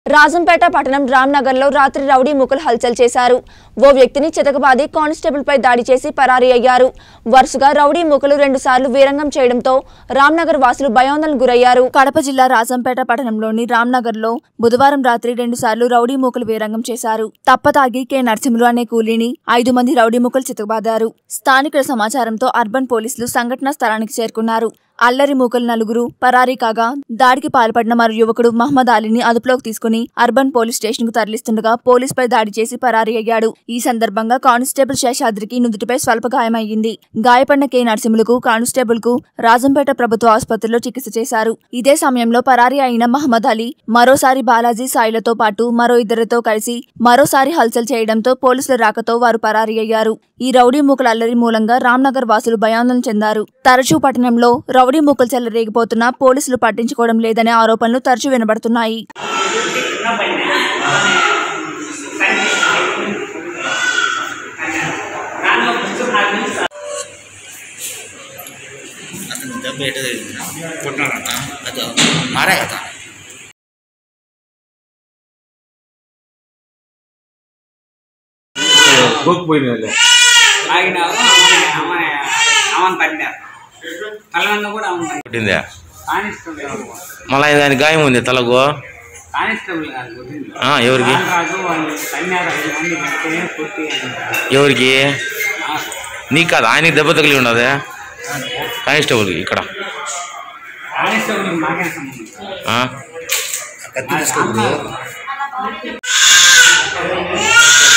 రాజంపేట పట్టణం రామ్నగర్లో రాత్రి రౌడీ ముకులు హల్చల్ చేశారు ఓ వ్యక్తిని చితకబాది కానిస్టేబుల్ పై దాడి చేసి పరారీ అయ్యారు వరుసగా రౌడీ ముకులు రెండుసార్లు వీరంగం చేయడంతో రామ్నగర్ వాసులు భయాందోళనకు గురయ్యారు కడప జిల్లా రాజంపేట పట్టణంలోని రామ్నగర్లో బుధవారం రాత్రి రెండుసార్లు రౌడీ మూకలు వీరంగం చేశారు తప్పతాగి కె నరసింహులు అనే కూలీని ఐదు మంది రౌడీ మూకలు చితకబాదారు స్థానికుల సమాచారంతో అర్బన్ పోలీసులు సంఘటనా స్థలానికి చేరుకున్నారు అల్లరి మూకలు నలుగురు పరారీ కాగా దాడికి పాల్పడిన మరో యువకుడు మహమ్మద్ అలీని అదుపులోకి తీసుకుని అర్బన్ పోలీస్ స్టేషన్ కు తరలిస్తుండగా పోలీసుపై దాడి చేసి పరారీ అయ్యాడు ఈ సందర్భంగా కానిస్టేబుల్ శేషాద్రికి నుదుటిపై స్వల్ప గాయమయ్యింది గాయపడిన కె నరసింహులకు కానిస్టేబుల్ కు రాజంపేట ప్రభుత్వ ఆసుపత్రిలో చికిత్స చేశారు ఇదే సమయంలో పరారీ అయిన మహమ్మద్ అలీ మరోసారి బాలాజీ సాయిలతో పాటు మరో ఇద్దరితో కలిసి మరోసారి హల్చల్ చేయడంతో పోలీసుల రాకతో వారు పరారీ అయ్యారు ఈ రౌడీ మూకల అల్లరి మూలంగా రామ్నగర్ వాసులు భయాందోళన చెందారు తరచూ పట్టణంలో రౌడీ మూకలు చెలరేగిపోతున్నా పోలీసులు పట్టించుకోవడం లేదనే ఆరోపణలు తరచూ వినబడుతున్నాయి అతను దెబ్బ ఎటు తగిలింది అది మారే కదా పోయిపోయినాలే ఆగినారు అమ్మని అమ్మని అమ్మని పడినారు తలగన్న కూడా అమ్మని పడినారు. కొట్టిందే కానిస్టేబుల్ ఎవరు? మళ్ళీ దాని గాయం ఉంది తలకు కానిస్టేబుల్ గారు కొట్టింది. ఆ, ఎవరికి? రాజు వాళ్ళు తన్నారు ఐదు మంది వెంటనే కొట్టి ఎవరికి నాకు. నీకు కాదు ఆయనకి దెబ్బ తగిలి ఉండదు కానిస్టేబుల్కి ఇక్కడ కానిస్టేబుల్ మాకే సంబంధం ఆ? కత్తి తీసుకో అమ్మ.